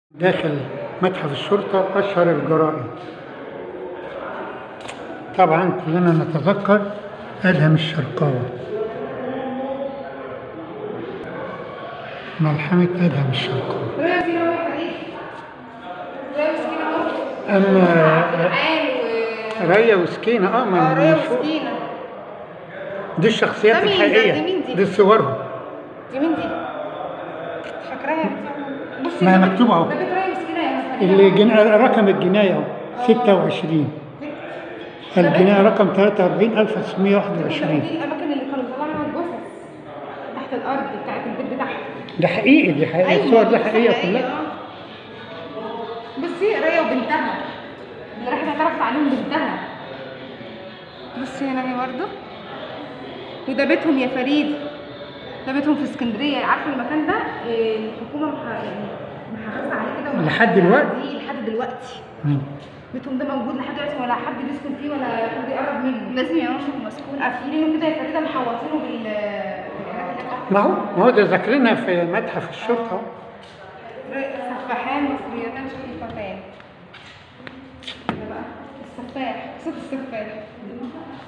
داخل متحف الشرطة أشهر الجرائم طبعا كلنا نتذكر أدهم الشرقاوي ملحمة أدهم الشرقاوي رؤيا فينا هو فريد رؤيا وسكينة اهو أما عال و ريا وسكينة اه اه ما رؤيا مشهور. وسكينة دي الشخصيات ده مين ده؟ الحقيقية دي مين دي؟ دي صورهم دي مين دي؟ مش فاكراها بصي ما ده مكتوب أهو. ده بيت رؤيا وسكينة يا فريد اللي جنا... رقم الجناية اهو 26 الجناية رقم 43921 دي الأماكن اللي كانوا بيطلعوا الجثث تحت الأرض بتاعت البيت بتاعها ده حقيقي دي حقيقي الصور دي حقيقية كلها آه. بصي ريا وبنتها اللي راحت اعترفت عليهم بنتها بصي هنا اهي برضه وده بيتهم يا فريد ده بيتهم في اسكندريه عارفه المكان ده إيه، الحكومه مح... يعني محافظه عليه كده ومحافظة لحد دلوقتي؟ عليه لحد دلوقتي مم. بيتهم ده موجود لحد دلوقتي ولا حد بيسكن فيه ولا حد يقرب منه لازم يعملوا مسكون قافلينه كده يا فريده محوطينه بال بالحاجات اللي تحت ما هو ما هو ده ذاكرينها في متحف الشرطة اهو سفاحان مصريتان شقيقتان ده بقى السفاح صوت السفاح